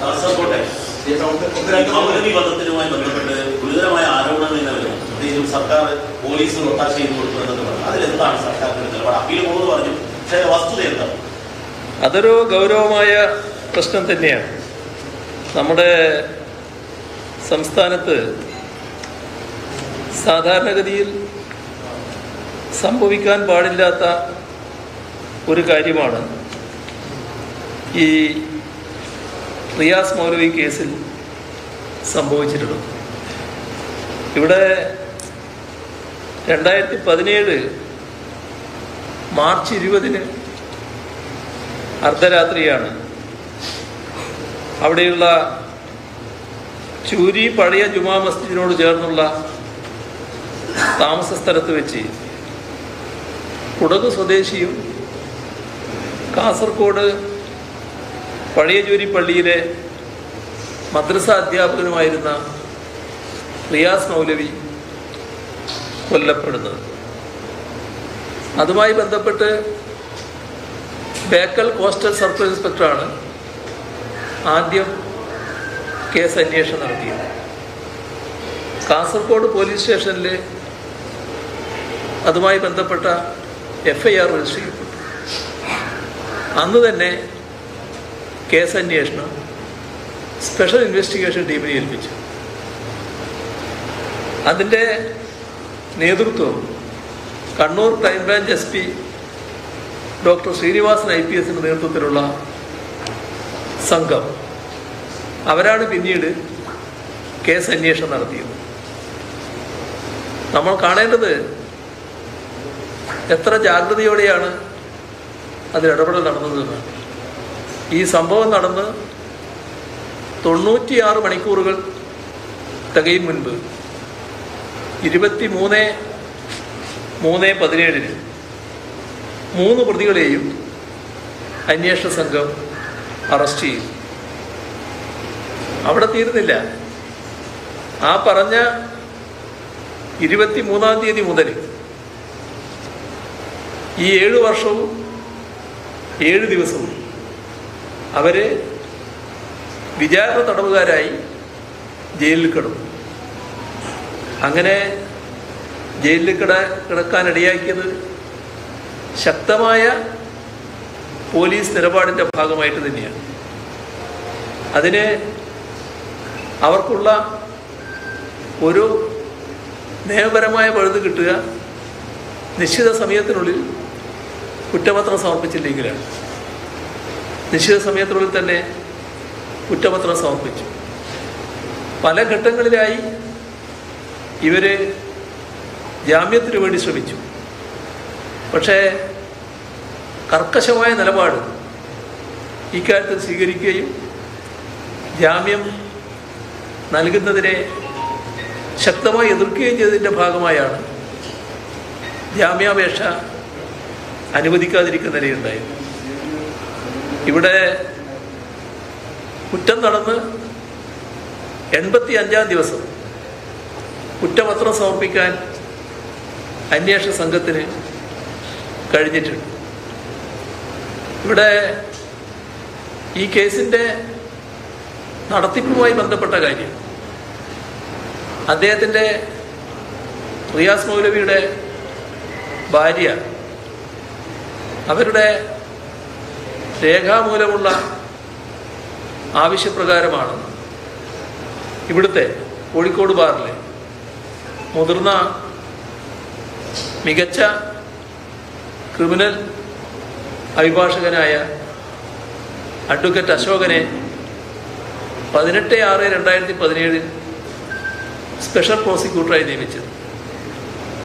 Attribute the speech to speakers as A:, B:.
A: കാസർകോട്ടെ മൗലവി വധത്തിനുമായി ബന്ധപ്പെട്ട് ഗുരുതരമായ ആരോപണങ്ങൾ ഇങ്ങനെ വരുന്നു പ്രത്യേകിച്ചും സർക്കാർ പോലീസിന് ഒത്താശ ചെയ്തു കൊടുത്തു എന്നൊക്കെ പറഞ്ഞു അതിലെന്താണ് സർക്കാരിന്റെ നിലപാട് അപ്പീൽ പോകുന്നത് പറഞ്ഞു പക്ഷേ വസ്തുത എന്താണ്
B: അതൊരു ഗൗരവമായ പ്രശ്നം തന്നെയാണ് നമ്മുടെ സംസ്ഥാനത്ത് സാധാരണഗതിയിൽ സംഭവിക്കാൻ പാടില്ലാത്ത ഒരു കാര്യമാണ് ഈ റിയാസ് മൗലവി കേസിൽ സംഭവിച്ചിട്ടുള്ളത് ഇവിടെ രണ്ടായിരത്തി പതിനേഴ് മാർച്ച് ഇരുപതിന് അർദ്ധരാത്രിയാണ് അവിടെയുള്ള ചൂരി പഴയ ജുമാ മസ്ജിദിനോട് ചേർന്നുള്ള താമസ സ്ഥലത്ത് വെച്ച് കുടക് സ്വദേശിയും കാസർഗോഡ് പഴയ ചൂരി പള്ളിയിലെ മദ്രസ അധ്യാപകനുമായിരുന്ന റിയാസ് മൗലവി കൊല്ലപ്പെടുന്നത് അതുമായി ബന്ധപ്പെട്ട് ബേക്കൽ കോസ്റ്റൽ സർക്കിൾ ഇൻസ്പെക്ടറാണ് ആദ്യം കേസ് അന്വേഷണം നടത്തിയത് കാസർഗോഡ് പോലീസ് സ്റ്റേഷനിൽ അതുമായി ബന്ധപ്പെട്ട എഫ് ഐ ആർ രജിസ്റ്റർ ചെയ്യപ്പെട്ടു അന്ന് തന്നെ കേസ് അന്വേഷണം സ്പെഷ്യൽ ഇൻവെസ്റ്റിഗേഷൻ ടീമിനെ ഏൽപ്പിച്ചു അതിൻ്റെ നേതൃത്വം Kannur crime branch S P doctor Srinivasan I P എസിൻ്റെ നേതൃത്വത്തിലുള്ള സംഘം അവരാണ് പിന്നീട് കേസ് അന്വേഷണം നടത്തിയത് നമ്മൾ കാണേണ്ടത് എത്ര ജാഗ്രതയോടെയാണ് അതിൽ ഇടപെടൽ നടന്നതെന്ന് ഈ സംഭവം നടന്ന് തൊണ്ണൂറ്റിയാറ് മണിക്കൂറുകൾ തികയും മുൻപ് ഇരുപത്തി മൂന്ന് മൂന്ന് പതിനേഴിന് മൂന്ന് പ്രതികളെയും അന്വേഷണ സംഘം അറസ്റ്റ് ചെയ്തു അവിടെ തീരുന്നില്ല ആ പറഞ്ഞ ഇരുപത്തി മൂന്നാം തീയതി മുതൽ ഈ ഏഴ് വർഷവും ഏഴ് ദിവസവും അവര് വിചാരണ തടവുകാരായി ജയിലിൽ കിടന്നു അങ്ങനെ ജയിലിൽ കിട കിടക്കാനിടയാക്കിയത് ശക്തമായ പോലീസ് നിലപാടിൻ്റെ ഭാഗമായിട്ട് തന്നെയാണ് അതിന് അവർക്കുള്ള ഒരു നിയമപരമായ പഴുത് കിട്ടുക നിശ്ചിത സമയത്തിനുള്ളിൽ കുറ്റപത്രം സമർപ്പിച്ചില്ലെങ്കിലാണ് നിശ്ചിത സമയത്തിനുള്ളിൽ തന്നെ കുറ്റപത്രം സമർപ്പിച്ചു പല ഘട്ടങ്ങളിലായി ഇവർ ജാമ്യത്തിന് വേണ്ടി ശ്രമിച്ചു പക്ഷേ കർക്കശമായ നിലപാട് ഇക്കാര്യത്തിൽ സ്വീകരിക്കുകയും ജാമ്യം നൽകുന്നതിനെ ശക്തമായി എതിർക്കുകയും ചെയ്തതിൻ്റെ ഭാഗമായാണ് ജാമ്യാപേക്ഷ അനുവദിക്കാതിരിക്കുന്ന നിലയുണ്ടായത് ഇവിടെ കുറ്റം നടന്ന് എൺപത്തി അഞ്ചാം ദിവസം കുറ്റപത്രം സമർപ്പിക്കാൻ അന്വേഷണ സംഘത്തിന് കഴിഞ്ഞിട്ടുണ്ട് ഇവിടെ ഈ കേസിൻ്റെ നടത്തിപ്പുമായി ബന്ധപ്പെട്ട കാര്യം അദ്ദേഹത്തിൻ്റെ റിയാസ് മൗലവിയുടെ ഭാര്യ അവരുടെ രേഖാമൂലമുള്ള ആവശ്യപ്രകാരമാണ് ഇവിടുത്തെ കോഴിക്കോട് ബാറിലെ മുതിർന്ന മികച്ച ക്രിമിനൽ അഭിഭാഷകനായ അഡ്വക്കേറ്റ് അശോകനെ പതിനെട്ട് ആറ് രണ്ടായിരത്തി പതിനേഴിൽ സ്പെഷ്യൽ പ്രോസിക്യൂട്ടറായി നിയമിച്ചത്